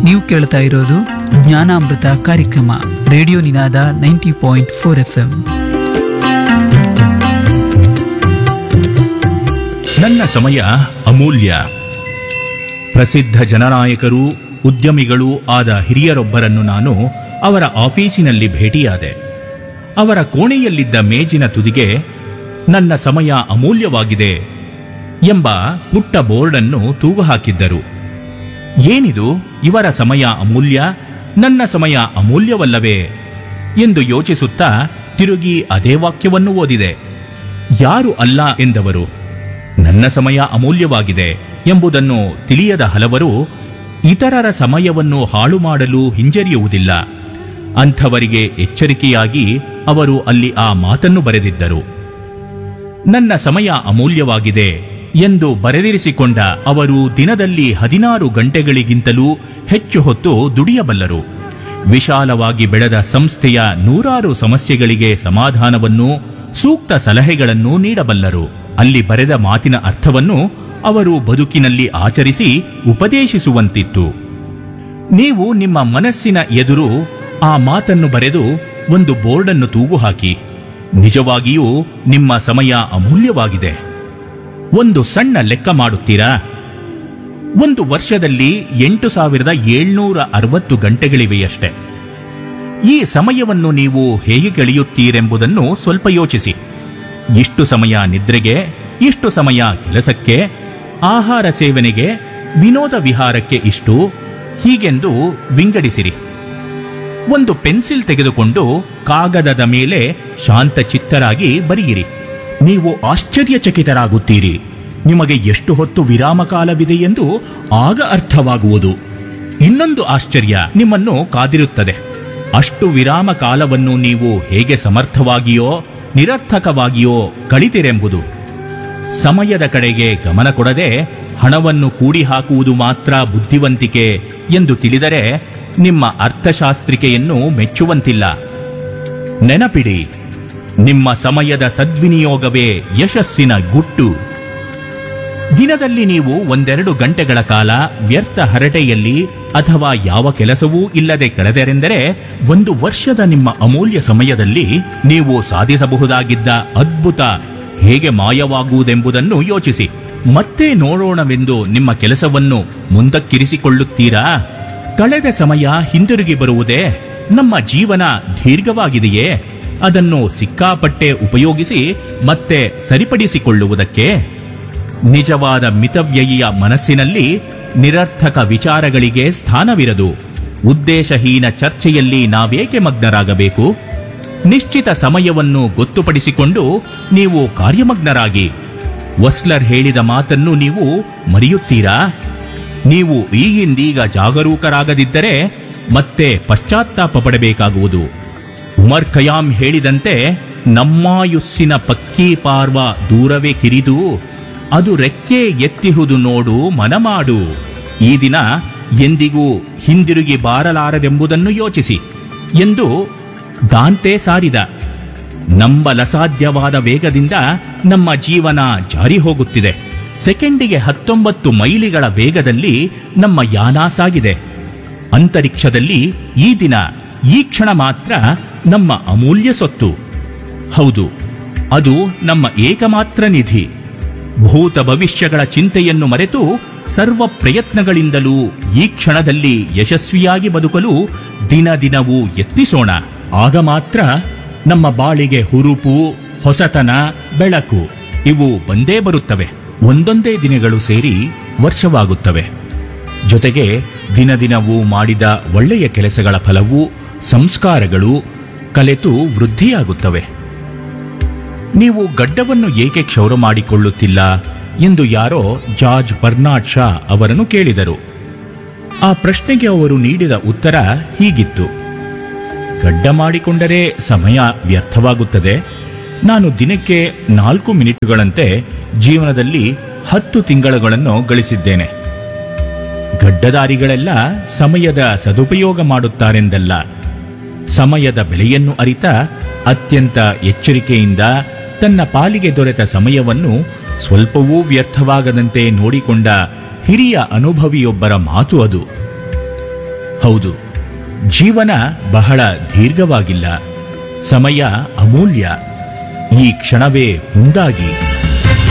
ನೀವು ಕೇಳ್ತಾ ಇರೋದು ಜ್ಞಾನಾಮೃತ ಕಾರ್ಯಕ್ರಮ radio Ninaada ninety point four F M ನನ್ನ ಸಮಯ ಅಮೂಲ್ಯ ಪ್ರಸಿದ್ಧ ಜನನಾಯಕರು ಉದ್ಯಮಿಗಳೂ ಆದ ಹಿರಿಯರೊಬ್ಬರನ್ನು ನಾನು ಅವರ ಆಫೀಸಿನಲ್ಲಿ ಭೇಟಿಯಾದೆ ಅವರ ಕೋಣೆಯಲ್ಲಿದ್ದ ಮೇಜಿನ ತುದಿಗೆ ನನ್ನ ಸಮಯ ಅಮೂಲ್ಯವಾಗಿದೆ ಎಂಬ ಪುಟ್ಟ ಬೋರ್ಡನ್ನು ತೂಗು ಹಾಕಿದ್ದರು ಏನಿದು ಇವರ ಸಮಯ ಅಮೂಲ್ಯ ನನ್ನ ಸಮಯ ಅಮೂಲ್ಯವಲ್ಲವೇ ಎಂದು ಯೋಚಿಸುತ್ತಾ ತಿರುಗಿ ಅದೇ ವಾಕ್ಯವನ್ನು ಓದಿದೆ ಯಾರು ಅಲ್ಲ ಎಂದವರು ನನ್ನ ಸಮಯ ಅಮೂಲ್ಯವಾಗಿದೆ ಎಂಬುದನ್ನು ತಿಳಿಯದ ಹಲವರು ಇತರರ ಸಮಯವನ್ನು ಹಾಳು ಮಾಡಲು ಹಿಂಜರಿಯುವುದಿಲ್ಲ ಅಂಥವರಿಗೆ ಎಚ್ಚರಿಕೆಯಾಗಿ ಅವರು ಅಲ್ಲಿ ಆ ಮಾತನ್ನು ಬರೆದಿದ್ದರು ನನ್ನ ಸಮಯ ಅಮೂಲ್ಯವಾಗಿದೆ ಎಂದು ಬರೆದಿರಿಸಿಕೊಂಡ ಅವರು ದಿನದಲ್ಲಿ ಹದಿನಾರು ಗಂಟೆಗಳಿಗಿಂತಲೂ ಹೆಚ್ಚು ಹೊತ್ತು ದುಡಿಯಬಲ್ಲರು ವಿಶಾಲವಾಗಿ ಬೆಳೆದ ಸಂಸ್ಥೆಯ ನೂರಾರು ಸಮಸ್ಯೆಗಳಿಗೆ ಸಮಾಧಾನವನ್ನು ಸೂಕ್ತ ಸಲಹೆಗಳನ್ನು ನೀಡಬಲ್ಲರು ಅಲ್ಲಿ ಬರೆದ ಮಾತಿನ ಅರ್ಥವನ್ನು ಅವರು ಬದುಕಿನಲ್ಲಿ ಆಚರಿಸಿ ಉಪದೇಶಿಸುವಂತಿತ್ತು ನೀವು ನಿಮ್ಮ ಮನಸ್ಸಿನ ಎದುರು ಆ ಮಾತನ್ನು ಬರೆದು ಒಂದು ಬೋರ್ಡನ್ನು ತೂಗು ಹಾಕಿ ನಿಜವಾಗಿಯೂ ನಿಮ್ಮ ಸಮಯ ಅಮೂಲ್ಯವಾಗಿದೆ ಒಂದು ಸಣ್ಣ ಲೆಕ್ಕ ಮಾಡುತ್ತೀರಾ ಒಂದು ವರ್ಷದಲ್ಲಿ ಎಂಟು ಸಾವಿರದ ಏಳ್ನೂರ ಅರವತ್ತು ಗಂಟೆಗಳಿವೆಯಷ್ಟೇ ಈ ಸಮಯವನ್ನು ನೀವು ಹೇಗೆ ಕಳೆಯುತ್ತೀರೆಂಬುದನ್ನು ಸ್ವಲ್ಪ ಯೋಚಿಸಿ ಇಷ್ಟು ಸಮಯ ನಿದ್ರೆಗೆ ಇಷ್ಟು ಸಮಯ ಕೆಲಸಕ್ಕೆ ಆಹಾರ ಸೇವನೆಗೆ ವಿನೋದ ವಿಹಾರಕ್ಕೆ ಇಷ್ಟು ಹೀಗೆಂದು ವಿಂಗಡಿಸಿರಿ ಒಂದು ಪೆನ್ಸಿಲ್ ತೆಗೆದುಕೊಂಡು ಕಾಗದದ ಮೇಲೆ ಶಾಂತಚಿತ್ತರಾಗಿ ಬರೆಯಿರಿ ನೀವು ಆಶ್ಚರ್ಯಚಕಿತರಾಗುತ್ತೀರಿ ನಿಮಗೆ ಎಷ್ಟು ಹೊತ್ತು ವಿರಾಮ ಕಾಲವಿದೆ ಎಂದು ಆಗ ಅರ್ಥವಾಗುವುದು ಇನ್ನೊಂದು ಆಶ್ಚರ್ಯ ನಿಮ್ಮನ್ನು ಕಾದಿರುತ್ತದೆ ಅಷ್ಟು ವಿರಾಮ ಕಾಲವನ್ನು ನೀವು ಹೇಗೆ ಸಮರ್ಥವಾಗಿಯೋ ನಿರರ್ಥಕವಾಗಿಯೋ ಕಳಿತಿರೆಂಬುದು ಸಮಯದ ಕಡೆಗೆ ಗಮನ ಕೊಡದೆ ಹಣವನ್ನು ಕೂಡಿ ಹಾಕುವುದು ಮಾತ್ರ ಬುದ್ಧಿವಂತಿಕೆ ಎಂದು ತಿಳಿದರೆ ನಿಮ್ಮ ಅರ್ಥಶಾಸ್ತ್ರಿಕೆಯನ್ನು ಮೆಚ್ಚುವಂತಿಲ್ಲ ನೆನಪಿಡಿ ನಿಮ್ಮ ಸಮಯದ ಸದ್ವಿನಿಯೋಗವೇ ಯಶಸ್ಸಿನ ಗುಟ್ಟು ದಿನದಲ್ಲಿ ನೀವು ಒಂದೆರಡು ಗಂಟೆಗಳ ಕಾಲ ವ್ಯರ್ಥ ಹರಟೆಯಲ್ಲಿ ಅಥವಾ ಯಾವ ಕೆಲಸವೂ ಇಲ್ಲದೆ ಕಳೆದರೆಂದರೆ ಒಂದು ವರ್ಷದ ನಿಮ್ಮ ಅಮೂಲ್ಯ ಸಮಯದಲ್ಲಿ ನೀವು ಸಾಧಿಸಬಹುದಾಗಿದ್ದ ಅದ್ಭುತ ಹೇಗೆ ಮಾಯವಾಗುವುದೆಂಬುದನ್ನು ಯೋಚಿಸಿ ಮತ್ತೆ ನೋಡೋಣವೆಂದು ನಿಮ್ಮ ಕೆಲಸವನ್ನು ಮುಂದಕ್ಕಿರಿಸಿಕೊಳ್ಳುತ್ತೀರಾ ಕಳೆದ ಸಮಯ ಹಿಂದಿರುಗಿ ಬರುವುದೇ ನಮ್ಮ ಜೀವನ ದೀರ್ಘವಾಗಿದೆಯೇ ಅದನ್ನು ಸಿಕ್ಕಾಪಟ್ಟೆ ಉಪಯೋಗಿಸಿ ಮತ್ತೆ ಸರಿಪಡಿಸಿಕೊಳ್ಳುವುದಕ್ಕೆ ನಿಜವಾದ ಮಿತವ್ಯಯಿಯ ಮನಸ್ಸಿನಲ್ಲಿ ನಿರರ್ಥಕ ವಿಚಾರಗಳಿಗೆ ಸ್ಥಾನವಿರದು ಉದ್ದೇಶಹೀನ ಚರ್ಚೆಯಲ್ಲಿ ನಾವೇಕೆ ಮಗ್ನರಾಗಬೇಕು ನಿಶ್ಚಿತ ಸಮಯವನ್ನು ಗೊತ್ತುಪಡಿಸಿಕೊಂಡು ನೀವು ಕಾರ್ಯಮಗ್ನರಾಗಿ ವಸ್ಲರ್ ಹೇಳಿದ ಮಾತನ್ನು ನೀವು ಮರೆಯುತ್ತೀರಾ ನೀವು ಈಗಿಂದೀಗ ಜಾಗರೂಕರಾಗದಿದ್ದರೆ ಮತ್ತೆ ಪಶ್ಚಾತ್ತಾಪ ಪಡಬೇಕಾಗುವುದು ಉಮರ್ ಖಯಾಂ ಹೇಳಿದಂತೆ ನಮ್ಮಾಯುಸ್ಸಿನ ಪಕ್ಕಿ ಪಾರ್ವ ದೂರವೇ ಕಿರಿದು ಅದು ರೆಕ್ಕೆ ಎತ್ತಿಹುದು ನೋಡು ಮನಮಾಡು ಈ ದಿನ ಎಂದಿಗೂ ಹಿಂದಿರುಗಿ ಬಾರಲಾರದೆಂಬುದನ್ನು ಯೋಚಿಸಿ ಎಂದು ದಾಂತೆ ಸಾರಿದ ನಂಬಲಸಾಧ್ಯವಾದ ವೇಗದಿಂದ ನಮ್ಮ ಜೀವನ ಜಾರಿ ಹೋಗುತ್ತಿದೆ ಸೆಕೆಂಡಿಗೆ ಹತ್ತೊಂಬತ್ತು ಮೈಲಿಗಳ ವೇಗದಲ್ಲಿ ನಮ್ಮ ಯಾನ ಸಾಗಿದೆ ಅಂತರಿಕ್ಷದಲ್ಲಿ ಈ ದಿನ ಈ ಕ್ಷಣ ಮಾತ್ರ ನಮ್ಮ ಅಮೂಲ್ಯ ಸೊತ್ತು ಹೌದು ಅದು ನಮ್ಮ ಏಕಮಾತ್ರ ನಿಧಿ ಭೂತ ಭವಿಷ್ಯಗಳ ಚಿಂತೆಯನ್ನು ಮರೆತು ಸರ್ವ ಪ್ರಯತ್ನಗಳಿಂದಲೂ ಈ ಕ್ಷಣದಲ್ಲಿ ಯಶಸ್ವಿಯಾಗಿ ಬದುಕಲು ದಿನ ದಿನವೂ ಯತ್ನಿಸೋಣ ಆಗ ಮಾತ್ರ ನಮ್ಮ ಬಾಳಿಗೆ ಹುರುಪು ಹೊಸತನ ಬೆಳಕು ಇವು ಬಂದೇ ಬರುತ್ತವೆ ಒಂದೊಂದೇ ದಿನಗಳು ಸೇರಿ ವರ್ಷವಾಗುತ್ತವೆ ಜೊತೆಗೆ ದಿನ ದಿನವೂ ಮಾಡಿದ ಒಳ್ಳೆಯ ಕೆಲಸಗಳ ಫಲವು ಸಂಸ್ಕಾರಗಳು ಕಲೆತು ವೃದ್ಧಿಯಾಗುತ್ತವೆ ನೀವು ಗಡ್ಡವನ್ನು ಏಕೆ ಕ್ಷೌರ ಮಾಡಿಕೊಳ್ಳುತ್ತಿಲ್ಲ ಎಂದು ಯಾರೋ ಜಾರ್ಜ್ ಬರ್ನಾಡ್ ಶಾ ಅವರನ್ನು ಕೇಳಿದರು ಆ ಪ್ರಶ್ನೆಗೆ ಅವರು ನೀಡಿದ ಉತ್ತರ ಹೀಗಿತ್ತು ಗಡ್ಡ ಮಾಡಿಕೊಂಡರೆ ಸಮಯ ವ್ಯರ್ಥವಾಗುತ್ತದೆ ನಾನು ದಿನಕ್ಕೆ ನಾಲ್ಕು ಮಿನಿಟುಗಳಂತೆ ಜೀವನದಲ್ಲಿ ಹತ್ತು ತಿಂಗಳುಗಳನ್ನು ಗಳಿಸಿದ್ದೇನೆ ಗಡ್ಡದಾರಿಗಳೆಲ್ಲ ಸಮಯದ ಸದುಪಯೋಗ ಮಾಡುತ್ತಾರೆಂದಲ್ಲ ಸಮಯದ ಬೆಲೆಯನ್ನು ಅರಿತ ಅತ್ಯಂತ ಎಚ್ಚರಿಕೆಯಿಂದ ತನ್ನ ಪಾಲಿಗೆ ದೊರೆತ ಸಮಯವನ್ನು ಸ್ವಲ್ಪವೂ ವ್ಯರ್ಥವಾಗದಂತೆ ನೋಡಿಕೊಂಡ ಹಿರಿಯ ಅನುಭವಿಯೊಬ್ಬರ ಮಾತು ಅದು ಹೌದು ಜೀವನ ಬಹಳ ದೀರ್ಘವಾಗಿಲ್ಲ ಸಮಯ ಅಮೂಲ್ಯ ಈ ಕ್ಷಣವೇ ಮುಂದಾಗಿ